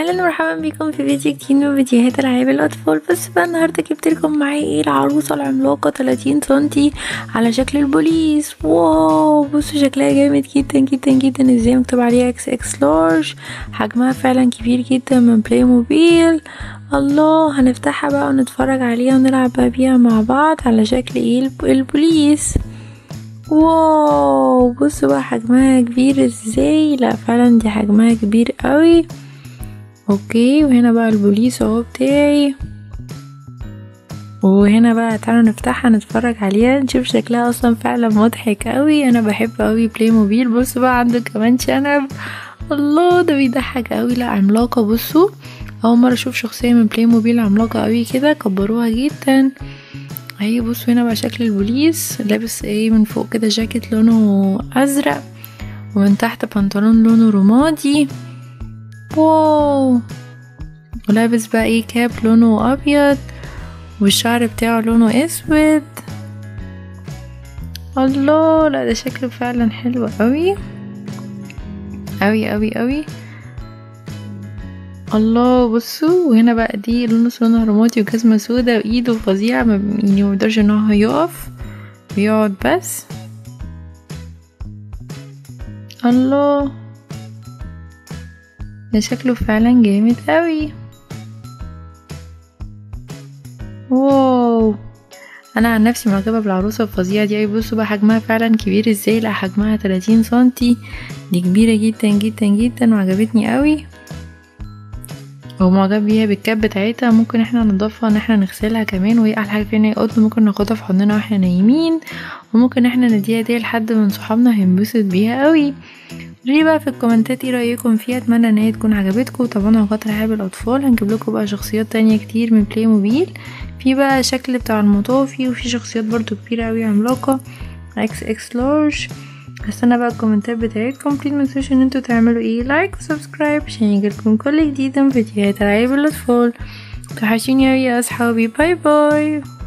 اهلا ومرحبا بكم في فيديو جديد من فيديوهات العاب الاطفال بس بقى النهارده جبت لكم معايا ايه العروسه العملاقه 30 سنتي على شكل البوليس واو بصوا شكلها جامد جدا جدا جدا ازاي مكتوب عليها اكس اكس لارج حجمها فعلا كبير جدا من بلاي موبيل الله هنفتحها بقى ونتفرج عليها ونلعب بقى بيها مع بعض على شكل ايه البوليس واو بصوا بقى حجمها كبير ازاي لا فعلا دي حجمها كبير قوي اوكي وهنا بقى البوليس اهو بتاعي وهنا بقى تعالوا نفتحها نتفرج عليها نشوف شكلها اصلا فعلا مضحك قوي انا بحب قوي بلاي موبيل بصوا بقى عنده كمان شنب الله ده بيضحك قوي لا عملاقه بصوا اول مره اشوف شخصيه من بلاي موبيل عملاقه قوي كده كبروها جدا اهي بصوا هنا بقى شكل البوليس لابس ايه من فوق كده جاكيت لونه ازرق ومن تحت بنطلون لونه رمادي واو ولابس بقى ايه كاب لونه ابيض والشعر بتاعه لونه اسود الله لا ده شكله فعلا حلو قوي قوي قوي قوي الله بصوا وهنا بقى دي لونه لونها رمادي وجزمة سودا وايده فظيعة يعني مقدرش ان هو يقف بيقعد بس الله ده شكله فعلا جامد قوي واو انا عن نفسي معجبه بالعروسه الفظيعه دي بصوا بقى حجمها فعلا كبير ازاي لا حجمها 30 سنتي دي كبيره جدا جدا جدا وعجبتني قوي ومعجب بيها بالكاب بتاعتها ممكن احنا نضيفها ان احنا نغسلها كمان وهي احلى حاجه فيها ان هي قطن ممكن ناخدها في حضننا واحنا نايمين وممكن احنا نديها دي لحد من صحابنا هينبسط بيها قوي قولي بقى في الكومنتات ايه رايكم فيها اتمنى ان هي تكون عجبتكم طبعا على خاطر العاب الاطفال هنجيب لكم بقى شخصيات تانية كتير من بلاي موبيل في بقى شكل بتاع المطافي وفي شخصيات برضو كبيره قوي عملاقه اكس اكس لارج هستنى بقى الكومنتات بتاعتكم بليز متنسوش ان انتوا تعملوا ايه لايك وسبسكرايب عشان يجيلكم كل جديد من فيديوهات العاب الاطفال توحشوني اوي يا اصحابي باي باي